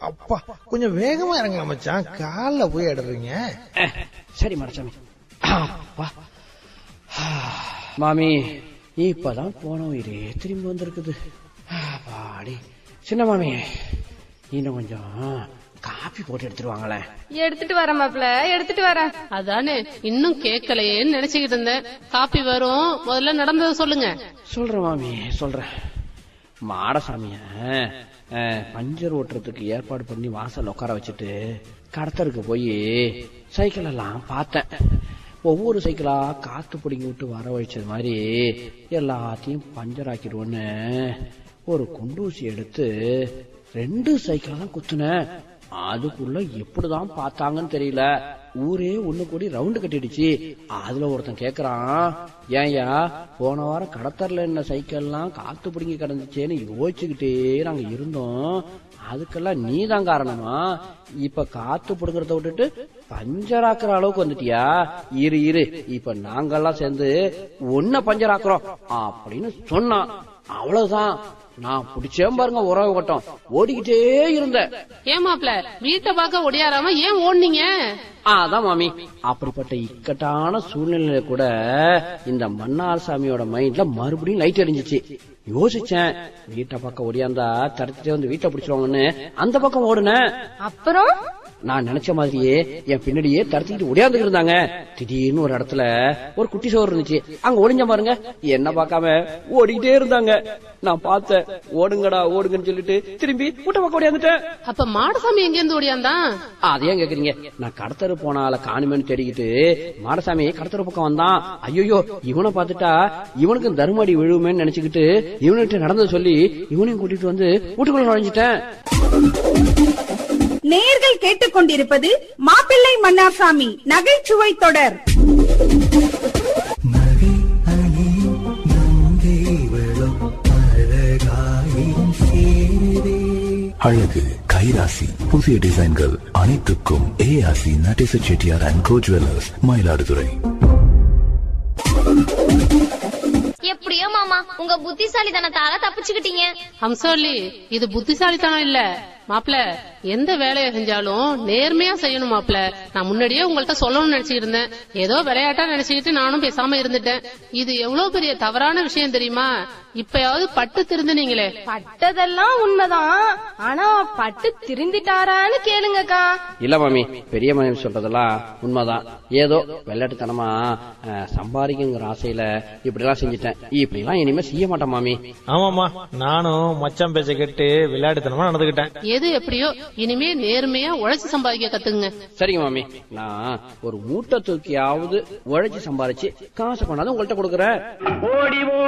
அப்பா கொஞ்சம் வேகமா இறங்க மச்சான் கால்ல போய் இடறீங்க அஹ், சரி மரசாமி அப்பா. மாமி இப்பதான் போன உயிரே திரும்பி வந்திருக்குது பாடி சின்ன மாமி இன்னும் கொஞ்சம் காப்பி போட்டு எடுத்துருவாங்களேன் எடுத்துட்டு வரேன் மாப்ள எடுத்துட்டு வரேன் அதானே இன்னும் கேட்கலையேன்னு நினைச்சுக்கிட்டு இருந்தேன் காப்பி வரும் முதல்ல நடந்ததை சொல்லுங்க சொல்றேன் மாமி சொல்றேன் மாடசாமிய அஹ், பஞ்சர் ஓட்டுறதுக்கு ஏற்பாடு பண்ணி வாசல் உட்கார வச்சுட்டு கடத்தருக்கு போய் சைக்கிள் எல்லாம் பார்த்தேன் ஒவ்வொரு சைக்கிளா காத்து பிடிங்கி விட்டு வர வச்சது மாதிரி எல்லாத்தையும் பஞ்சர் ஆக்கிடுவோன்னு ஒரு குண்டூசி எடுத்து ரெண்டு சைக்கிளை தான் குத்துனேன் அதுக்குள்ள எப்படிதான் பார்த்தாங்கன்னு தெரியல ஊரே ஒண்ணு கூடி ரவுண்டு கட்டிடுச்சு அதுல ஒருத்தன் கேக்குறான் ஏன்யா போன வாரம் கடத்தர்ல என்ன சைக்கிள்லாம் காத்து பிடிங்கி கிடந்துச்சேன்னு யோசிச்சுக்கிட்டே நாங்க இருந்தோம் அதுக்கெல்லாம் நீ தான் காரணமா இப்ப காத்து பிடுங்கறத விட்டுட்டு பஞ்சர் ஆக்குற அளவுக்கு வந்துட்டியா இரு இரு இப்ப நாங்கெல்லாம் சேர்ந்து ஒன்ன பஞ்சர் ஆக்குறோம் அப்படின்னு சொன்னான் அவ்வளவுதான் நான் பிடிச்சேன் பாருங்க உறவு கட்டம் ஓடிக்கிட்டே இருந்தேன் ஏன் மாப்ள வீட்டை பார்க்க ஒடியாராம ஏன் ஓடுனீங்க அதான் மாமி அப்படிப்பட்ட இக்கட்டான சூழ்நிலையில கூட இந்த மன்னார் சாமியோட மைண்ட்ல மறுபடியும் லைட் எரிஞ்சிச்சு யோசிச்சேன் வீட்டை பக்கம் ஒடியாந்தா தடுத்துட்டே வந்து வீட்டை பிடிச்சிருவாங்கன்னு அந்த பக்கம் ஓடுனேன் அப்புறம் நான் நினைச்ச மாதிரியே என் பின்னாடியே தடுத்துக்கிட்டு ஒடியாந்துட்டு இருந்தாங்க திடீர்னு ஒரு இடத்துல ஒரு குட்டி சோறு இருந்துச்சு அங்க ஒளிஞ்ச பாருங்க என்ன பார்க்காம ஓடிக்கிட்டே இருந்தாங்க நான் பார்த்தேன் ஓடுங்கடா ஓடுங்கன்னு சொல்லிட்டு திரும்பி வீட்டை பக்கம் ஒடியாந்துட்டேன் அப்ப மாடசாமி எங்க இருந்து ஓடியாந்தான் அது ஏன் கேக்குறீங்க நான் கடத்தரு போனால காணுமேன்னு தேடிக்கிட்டு மாடசாமி கடத்தரு பக்கம் வந்தான் ஐயோ இவனை பார்த்துட்டா இவனுக்கு தருமடி விழுவுமேன்னு நினைச்சுக்கிட்டு இவனுக்கு நடந்ததை சொல்லி இவனையும் கூட்டிட்டு வந்து வீட்டுக்குள்ள நுழைஞ்சிட்டேன் நேர்கள் கேட்டுக்கொண்டிருப்பது மாப்பிள்ளை மன்னார்சாமி நகைச்சுவை தொடர் நகை அணியும் நங்கை விழும் அழகாயின் சேரே அழகு கைராசி புதிய டிசைன்கள் அனைத்துக்கும் ARC Natesa Chettiar and co jewellers Mayiladuthurai எப்படியோ மாமா உங்க புத்திசாலித்தனத்தால தப்பிச்சுக்கிட்டீங்க ஹம்சோல்லி இது புத்திசாலித்தனம் இல்ல மாப்ள எந்த வேலையை செஞ்சாலும் நேர்மையா செய்யணும் மாப்ள நான் முன்னாடியே உங்கள்ட்ட சொல்லணும்னு நினைச்சுக்கிட்டு இருந்தேன் ஏதோ விளையாட்டா நினைச்சுக்கிட்டு நானும் பேசாம இருந்துட்டேன் இது எவ்வளவு பெரிய தவறான விஷயம் தெரியுமா இப்பயாவது பட்டு திருந்துனீங்களே பட்டதெல்லாம் உண்மைதான் ஆனா பட்டு திருந்திட்டாரான்னு கேளுங்கக்கா இல்ல மாமி பெரிய மனைவி சொல்றதெல்லாம் உண்மைதான் ஏதோ விளையாட்டுத்தனமா அஹ், சம்பாதிக்குங்கிற ஆசையில இப்படிலாம் செஞ்சுட்டேன் இப்படிலாம் இனிமே செய்ய மாட்டேன் மாமி ஆமாமா நானும் மச்சான் பேச்ச கேட்டு விளையாட்டுத்தனமா நடந்துகிட்டேன் எது எப்படியோ இனிமே நேர்மையா உழைச்சு சம்பாதிக்க கத்துங்க சரிங்க மாமி நான் ஒரு மூட்டை தூக்கியாவது உழைச்சு சம்பாரிச்சு காசு கொண்டாந்து உங்கள்கிட்ட கொடுக்குறேன்